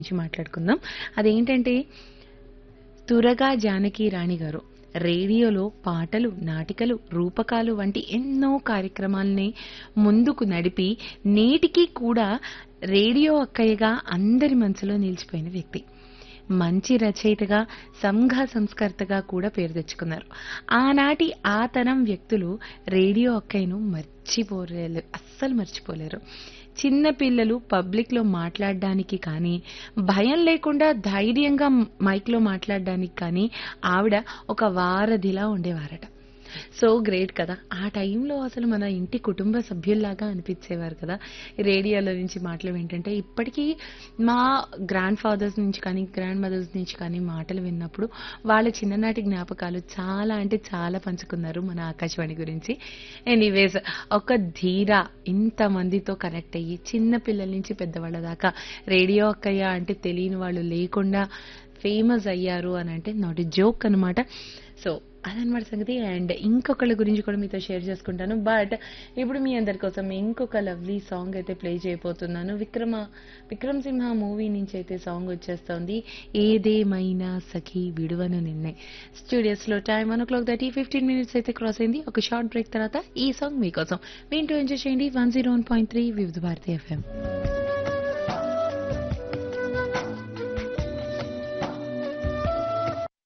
గురించి మాట్లాడుకుందాం అదేంటంటే తురగా జానకి రాణి గారు రేడియోలో పాటలు నాటికలు రూపకాలు వంటి ఎన్నో కార్యక్రమాల్ని ముందుకు నడిపి నేటికి కూడా రేడియో అక్కయ్యగా అందరి మనసులో నిలిచిపోయిన వ్యక్తి మంచి రచయితగా సంఘ సంస్కర్తగా కూడా పేరు తెచ్చుకున్నారు ఆనాటి ఆ తరం వ్యక్తులు రేడియో అక్కయ్యను మర్చిపోలేరు అస్సలు మర్చిపోలేరు చిన్న పిల్లలు పబ్లిక్ లో మాట్లాడడానికి కానీ భయం లేకుండా ధైర్యంగా మైక్ లో మాట్లాడడానికి కానీ ఆవిడ ఒక వారధిలా ఉండేవారట సో గ్రేట్ కదా ఆ టైంలో అసలు మన ఇంటి కుటుంబ సభ్యుల్లాగా అనిపించేవారు కదా రేడియోలో నుంచి మాటలు ఏంటంటే ఇప్పటికీ మా గ్రాండ్ ఫాదర్స్ నుంచి కానీ గ్రాండ్ మదర్స్ నుంచి కానీ మాటలు విన్నప్పుడు వాళ్ళ చిన్ననాటి జ్ఞాపకాలు చాలా అంటే చాలా పంచుకున్నారు మన ఆకాశవాణి గురించి ఎనీవేస్ ఒక ధీర ఇంతమందితో కనెక్ట్ అయ్యి చిన్న పిల్లల నుంచి పెద్దవాళ్ళ దాకా రేడియో అక్కయ్య అంటే తెలియని వాళ్ళు లేకుండా ఫేమస్ అయ్యారు అని అంటే నాట్ జోక్ అనమాట సో అదనమాట సంగతి అండ్ ఇంకొకళ్ళ గురించి కూడా మీతో షేర్ చేసుకుంటాను బట్ ఇప్పుడు మీ అందరి కోసం ఇంకొక లవ్లీ సాంగ్ అయితే ప్లే చేయబోతున్నాను విక్రమ విక్రమ్ సింహ మూవీ నుంచి అయితే సాంగ్ వచ్చేస్తోంది ఏదేమైనా సఖీ విడువను నిన్నే స్టూడియోస్ లో time one o'clock thirty fifteen minutes అయితే క్రాస్ అయింది ఒక షార్ట్ బ్రేక్ తర్వాత ఈ సాంగ్ మీకోసం వింటూ ఎంజాయ్ చేయండి one zero one point three వివిధ భారతి ఎఫ్ఎం